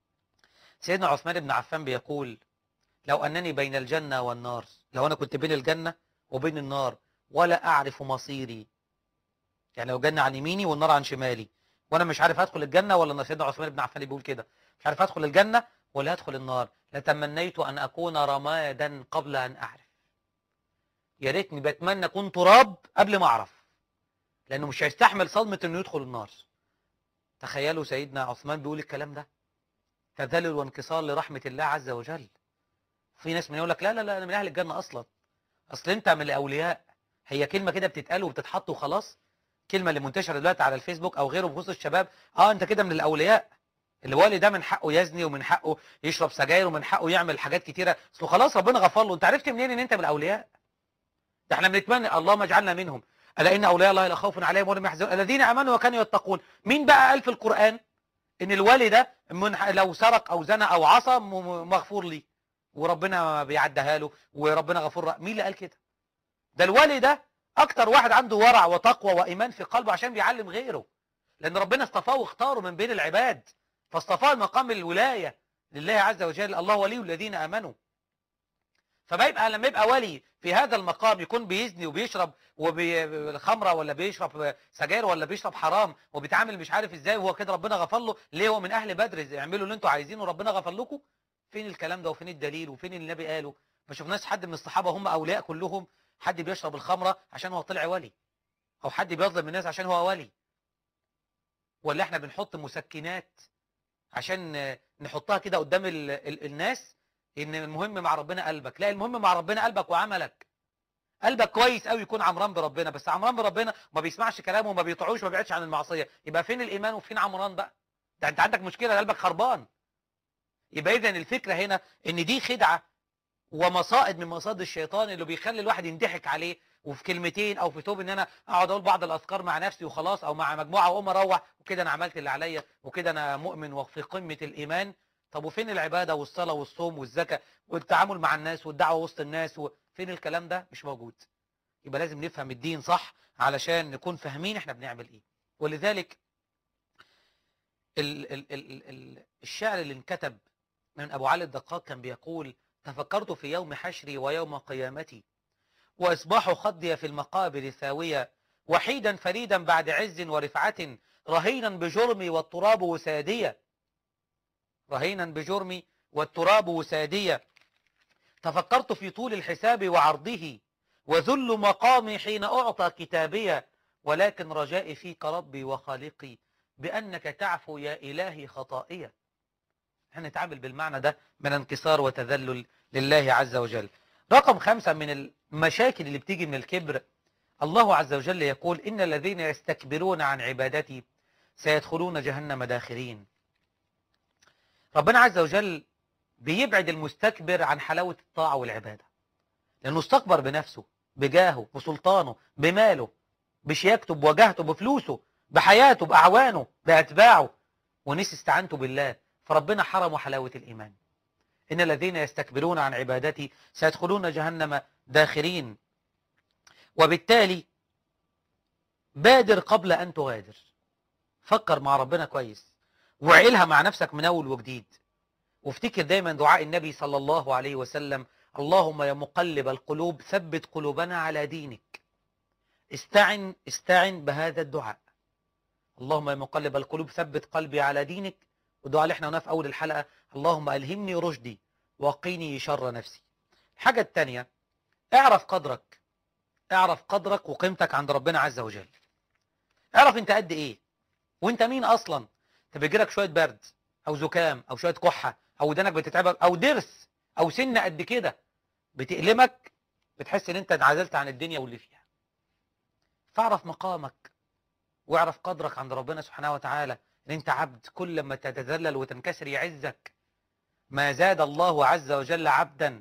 سيدنا عثمان بن عفان بيقول لو انني بين الجنه والنار لو انا كنت بين الجنه وبين النار ولا اعرف مصيري يعني لو جنه عن يميني والنار عن شمالي وانا مش عارف ادخل الجنه ولا النار سيدنا عثمان بن عفان بيقول كده مش عارف ادخل الجنه ولا ادخل النار لتمنيت ان اكون رمادا قبل ان اعرف يا ريتني بتمنى اكون تراب قبل ما اعرف لانه مش هيستحمل صدمه انه يدخل النار تخيلوا سيدنا عثمان بيقول الكلام ده تذلل وانكسار لرحمه الله عز وجل في ناس من يقول لك لا لا لا انا من اهل الجنه اصلا اصل انت من الاولياء هي كلمه كده بتتقال وبتتحط وخلاص كلمه اللي منتشره دلوقتي على الفيسبوك او غيره بخصوص الشباب اه انت كده من الاولياء الوالي ده من حقه يزني ومن حقه يشرب سجاير ومن حقه يعمل حاجات كتيره اصله خلاص ربنا غفر له انت عرفت منين ان انت من الاولياء ده احنا بنتمنى اللهم اجعلنا منهم الا ان اولياء الله لا خوف عليهم ولا هم يحزنون الذين امنوا وكانوا يتقون مين بقى قال في القران ان الوالي ده من لو سرق او زنى او عصى م- مغفور ليه وربنا بيعدها له وربنا غفور رحيم. مين اللي قال كده ده الوالي ده اكتر واحد عنده ورع وتقوى وايمان في قلبه عشان بيعلم غيره لان ربنا اصطفاه واختاره من بين العباد فاصطفاه مقام الولايه لله عز وجل الله ولي الذين امنوا فبيبقى لما يبقى ولي في هذا المقام يكون بيزني وبيشرب وبالخمره ولا بيشرب سجاير ولا بيشرب حرام وبيتعامل مش عارف ازاي وهو كده ربنا غفر له ليه هو من اهل بدر اعملوا اللي انتوا عايزينه ربنا غفر لكم فين الكلام ده وفين الدليل وفين اللي النبي قاله ما شفناش حد من الصحابه هم اولياء كلهم حد بيشرب الخمره عشان هو طلع ولي او حد بيظلم الناس عشان هو ولي ولا احنا بنحط مسكنات عشان نحطها كده قدام ال ال الناس ان المهم مع ربنا قلبك لا المهم مع ربنا قلبك وعملك قلبك كويس قوي يكون عمران بربنا بس عمران بربنا ما بيسمعش كلامه وما بيطيعوش وما بيبعدش عن المعصيه يبقى فين الايمان وفين عمران بقى ده انت عندك مشكله قلبك خربان يبقى اذا الفكره هنا ان دي خدعه ومصائد من مصائد الشيطان اللي بيخلي الواحد ينضحك عليه وفي كلمتين او في توب ان انا اقعد اقول بعض الاذكار مع نفسي وخلاص او مع مجموعه واقوم اروح وكده انا عملت اللي عليا وكده انا مؤمن وفي قمه الايمان طب وفين العباده والصلاه والصوم والزكاه والتعامل مع الناس والدعوه وسط الناس وفين الكلام ده مش موجود يبقى لازم نفهم الدين صح علشان نكون فاهمين احنا بنعمل ايه ولذلك ال ال ال ال الشعر اللي انكتب من ابو علي الدقاق كان بيقول تفكرت في يوم حشري ويوم قيامتي واصباح خدي في المقابر ثاويه وحيدا فريدا بعد عز ورفعه رهينا بجرمي والتراب وساديه رهينا بجرمي والتراب وساديه تفكرت في طول الحساب وعرضه وذل مقامي حين أعطى كتابيا ولكن رجائي فيك ربي وخالقي بأنك تعفو يا إلهي خطائيا احنا نتعامل بالمعنى ده من انكسار وتذلل لله عز وجل رقم خمسة من المشاكل اللي بتيجي من الكبر الله عز وجل يقول إن الذين يستكبرون عن عبادتي سيدخلون جهنم داخرين ربنا عز وجل بيبعد المستكبر عن حلاوة الطاعة والعبادة لأنه استكبر بنفسه بجاهه بسلطانه بماله بشياكته بوجاهته بفلوسه بحياته بأعوانه بأتباعه ونسي استعانته بالله فربنا حرمه حلاوة الإيمان إن الذين يستكبرون عن عبادتي سيدخلون جهنم داخرين وبالتالي بادر قبل أن تغادر فكر مع ربنا كويس وعيلها مع نفسك من أول وجديد وافتكر دايما دعاء النبي صلى الله عليه وسلم اللهم يا مقلب القلوب ثبت قلوبنا على دينك استعن استعن بهذا الدعاء اللهم يا مقلب القلوب ثبت قلبي على دينك والدعاء اللي احنا قلناه في اول الحلقه اللهم الهمني رشدي وقيني شر نفسي الحاجه الثانيه اعرف قدرك اعرف قدرك وقيمتك عند ربنا عز وجل اعرف انت قد ايه وانت مين اصلا انت بيجيلك شويه برد او زكام او شويه كحه او ودانك بتتعبك او ضرس او سنه قد كده بتألمك بتحس ان انت انعزلت عن الدنيا واللي فيها فاعرف مقامك واعرف قدرك عند ربنا سبحانه وتعالى ان انت عبد كل ما تتذلل وتنكسر يعزك ما زاد الله عز وجل عبدا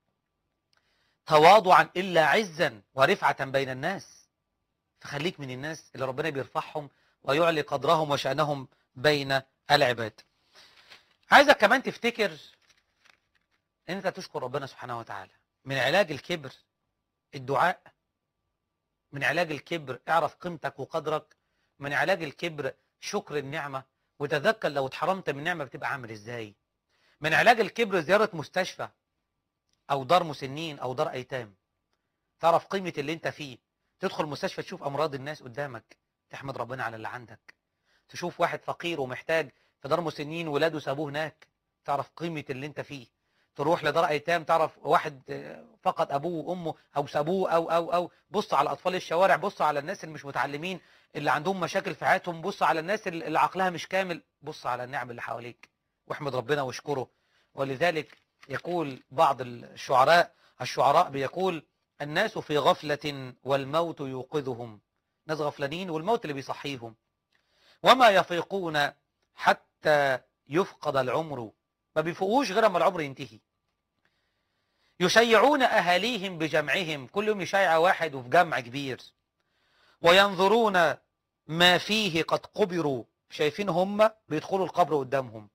تواضعا الا عزا ورفعه بين الناس فخليك من الناس اللي ربنا بيرفعهم ويعلي قدرهم وشانهم بين العباد عايزك كمان تفتكر ان انت تشكر ربنا سبحانه وتعالى من علاج الكبر الدعاء من علاج الكبر اعرف قيمتك وقدرك من علاج الكبر شكر النعمة وتذكر لو اتحرمت من نعمة بتبقى عامل ازاي من علاج الكبر زيارة مستشفى او دار مسنين او دار ايتام تعرف قيمة اللي انت فيه تدخل مستشفى تشوف امراض الناس قدامك تحمد ربنا على اللي عندك تشوف واحد فقير ومحتاج في دار مسنين ولاده سابوه هناك تعرف قيمة اللي انت فيه تروح لدار ايتام تعرف واحد فقد ابوه وامه او سابوه او او او بص على اطفال الشوارع بص على الناس اللي مش متعلمين اللي عندهم مشاكل في حياتهم بص على الناس اللي عقلها مش كامل بص على النعم اللي حواليك واحمد ربنا واشكره ولذلك يقول بعض الشعراء الشعراء بيقول الناس في غفلة والموت يوقظهم ناس غفلانين والموت اللي بيصحيهم وما يفيقون حتى يفقد العمر ما بيفوقوش غير اما العمر ينتهي يشيعون أهاليهم بجمعهم كل يوم يشيع واحد وفي جمع كبير وينظرون ما فيه قد قبروا شايفين هم بيدخلوا القبر قدامهم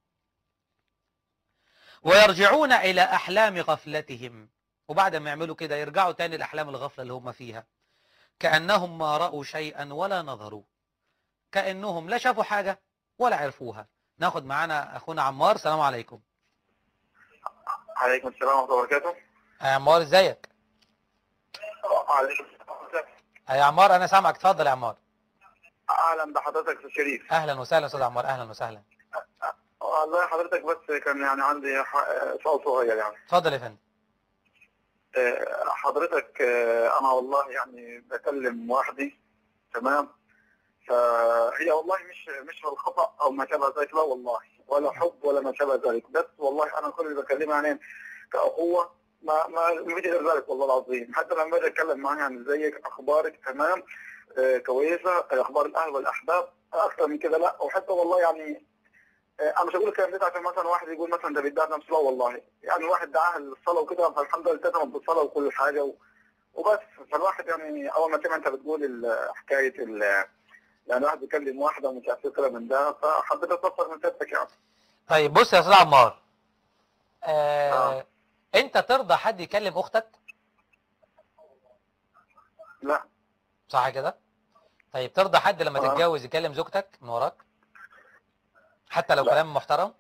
ويرجعون إلى أحلام غفلتهم وبعد ما يعملوا كده يرجعوا تاني لأحلام الغفلة اللي هم فيها كأنهم ما رأوا شيئا ولا نظروا كأنهم لا شافوا حاجة ولا عرفوها ناخد معانا أخونا عمار السلام عليكم عليكم السلام ورحمة الله وبركاته يا عمار ازيك عليكم السلام يا عمار انا سامعك اتفضل يا عمار أهلا بحضرتك في الشريف اهلا وسهلا استاذ عمار اهلا وسهلا والله حضرتك بس كان يعني عندي ح- سؤال صغير يعني اتفضل يا فندم آه، حضرتك آه، أنا والله يعني بكلم وحدي تمام فهي والله مش مش الخطأ أو ما شابه ذلك لا والله ولا حب ولا ما شابه ذلك بس والله أنا كل اللي بكلمها يعني كأخوة ما ما ما بدي غير ذلك والله العظيم حتى لما باجي اتكلم معاها يعني زيك اخبارك تمام آه كويسه اخبار الاهل والاحباب اكثر من كده لا وحتى والله يعني آه انا مش هقول الكلام ده عشان مثلا واحد يقول مثلا ده بيدعي نفسه لا والله يعني الواحد دعاها للصلاه وكده فالحمد لله التزمت بالصلاه وكل حاجه و... وبس فالواحد يعني اول ما سمع انت بتقول ال- حكايه ال يعني واحد بيكلم واحده ومش عارف ايه كده من ده فحبيت استفسر من سيادتك يعني طيب بص يا استاذ عمار آه آه. انت ترضى حد يكلم اختك لا صح كده طيب ترضى حد لما آه. تتجوز يكلم زوجتك من وراك حتى لو لا. كلام محترم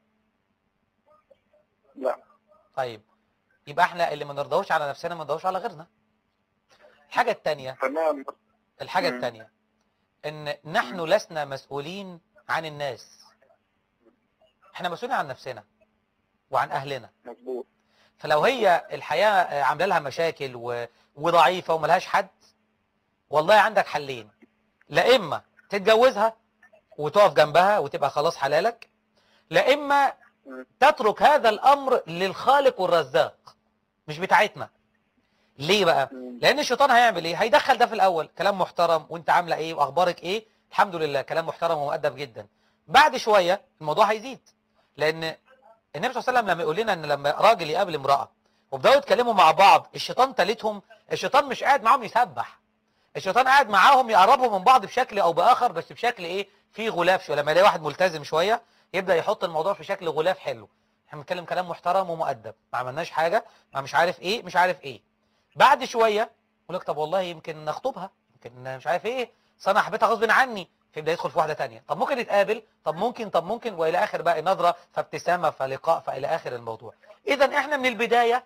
لا طيب يبقى احنا اللي ما نرضاهوش على نفسنا ما نرضاهوش على غيرنا الحاجه الثانيه تمام الحاجه مم. الثانيه ان نحن لسنا مسؤولين عن الناس احنا مسؤولين عن نفسنا وعن اهلنا مظبوط فلو هي الحياة عامله لها مشاكل و... وضعيفة وملهاش حد والله عندك حلين لا إما تتجوزها وتقف جنبها وتبقى خلاص حلالك لا إما مم. تترك هذا الامر للخالق والرزاق مش بتاعتنا ليه بقى مم. لان الشيطان هيعمل ايه هيدخل ده في الاول كلام محترم وانت عامله ايه واخبارك ايه الحمد لله كلام محترم ومؤدب جدا بعد شويه الموضوع هيزيد لان النبي صلى الله عليه وسلم لما يقول لنا ان لما راجل يقابل امراه وبداوا يتكلموا مع بعض الشيطان تالتهم الشيطان مش قاعد معاهم يسبح الشيطان قاعد معاهم يقربهم من بعض بشكل او باخر بس بشكل ايه فيه غلاف شويه لما يلاقي واحد ملتزم شويه يبدا يحط الموضوع في شكل غلاف حلو احنا بنتكلم كلام محترم ومؤدب ما عملناش حاجه ما مش عارف ايه مش عارف ايه بعد شويه يقول لك طب والله يمكن نخطبها يمكن مش عارف ايه أصل انا حبيتها غصب عني فيبدا يدخل في واحده تانية طب ممكن نتقابل طب ممكن طب ممكن والى اخر بقى نظره فابتسامه فلقاء فالى اخر الموضوع اذا احنا من البدايه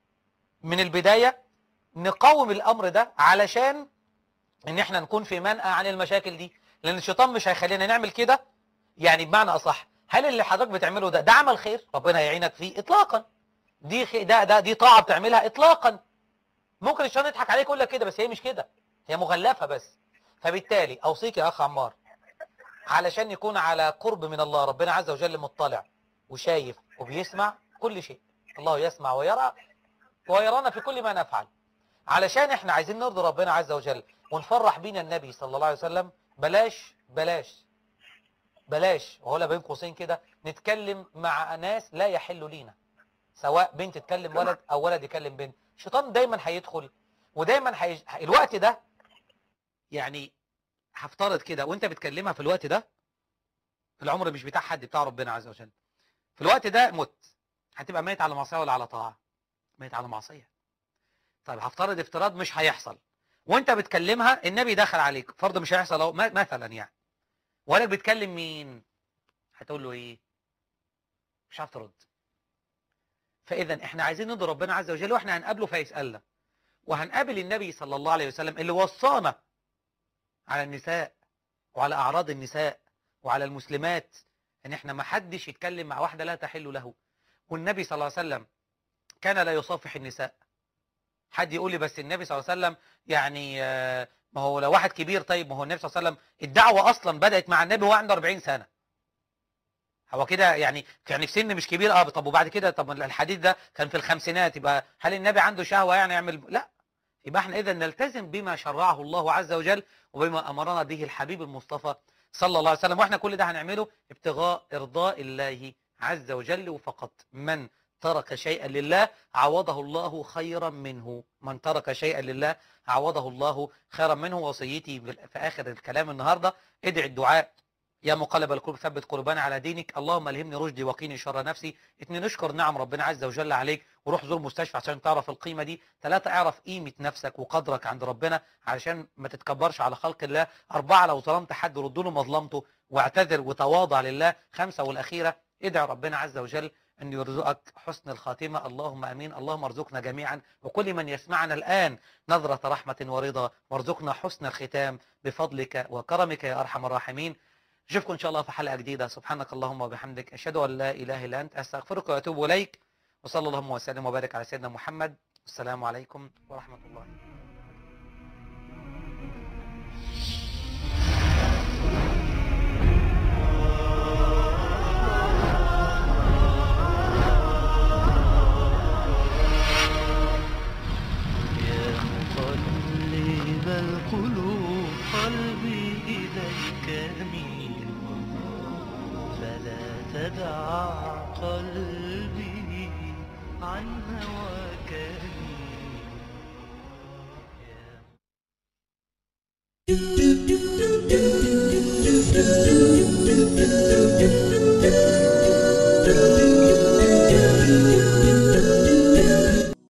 من البدايه نقاوم الامر ده علشان ان احنا نكون في منأى عن المشاكل دي لان الشيطان مش هيخلينا نعمل كده يعني بمعنى اصح هل اللي حضرتك بتعمله ده ده عمل خير ربنا يعينك فيه اطلاقا دي خي... ده ده دي طاعه بتعملها اطلاقا ممكن الشيطان يضحك عليك يقول لك كده بس هي مش كده هي مغلفه بس فبالتالي اوصيك يا اخ عمار علشان يكون على قرب من الله ربنا عز وجل مطلع وشايف وبيسمع كل شيء الله يسمع ويرى ويرانا في كل ما نفعل علشان احنا عايزين نرضي ربنا عز وجل ونفرح بينا النبي صلى الله عليه وسلم بلاش بلاش بلاش وهقولها بين قوسين كده نتكلم مع ناس لا يحل لينا سواء بنت تكلم ولد او ولد يكلم بنت الشيطان دايما هيدخل ودايما هي... الوقت ده يعني هفترض كده وانت بتكلمها في الوقت ده العمر مش بتاع حد بتاع ربنا عز وجل في الوقت ده مت هتبقى ميت على معصيه ولا على طاعه ميت على معصيه طيب هفترض افتراض مش هيحصل وانت بتكلمها النبي دخل عليك فرض مش هيحصل اهو م- مثلا يعني ولك بتكلم مين هتقول له ايه مش عارف ترد فاذا احنا عايزين نرضي ربنا عز وجل واحنا هنقابله فيسالنا وهنقابل النبي صلى الله عليه وسلم اللي وصانا على النساء وعلى اعراض النساء وعلى المسلمات ان احنا ما حدش يتكلم مع واحده لا تحل له والنبي صلى الله عليه وسلم كان لا يصافح النساء حد يقول لي بس النبي صلى الله عليه وسلم يعني آه، ما هو لو واحد كبير طيب ما هو النبي صلى الله عليه وسلم الدعوه اصلا بدات مع النبي وهو عنده 40 سنه هو كده يعني يعني في سن مش كبير اه طب وبعد كده طب الحديث ده كان في الخمسينات يبقى هل النبي عنده شهوه يعني يعمل لا يبقى احنا اذا نلتزم بما شرعه الله عز وجل وبما امرنا به الحبيب المصطفى صلى الله عليه وسلم واحنا كل ده هنعمله ابتغاء ارضاء الله عز وجل وفقط من ترك شيئا لله عوضه الله خيرا منه من ترك شيئا لله عوضه الله خيرا منه وصيتي بال- في اخر الكلام النهارده ادعي الدعاء يا مقلب القلوب ثبت قلوبنا على دينك اللهم الهمني رشدي وقيني شر نفسي اتنين نشكر نعم ربنا عز وجل عليك وروح زور مستشفى عشان تعرف القيمه دي ثلاثه اعرف قيمه نفسك وقدرك عند ربنا علشان ما تتكبرش على خلق الله اربعه لو ظلمت حد رد له مظلمته واعتذر وتواضع لله خمسه والاخيره ادعي ربنا عز وجل أن يرزقك حسن الخاتمة اللهم أمين اللهم ارزقنا جميعا وكل من يسمعنا الآن نظرة رحمة ورضا وارزقنا حسن الختام بفضلك وكرمك يا أرحم الراحمين نشوفكم إن شاء الله في حلقة جديدة سبحانك اللهم وبحمدك أشهد أن لا إله إلا أنت أستغفرك وأتوب إليك وصلى اللهم وسلم وبارك على سيدنا محمد السلام عليكم ورحمة الله يا مقلب القلوب قلبي إليك ميل فلا تدع قلبي عن هواك يميل يا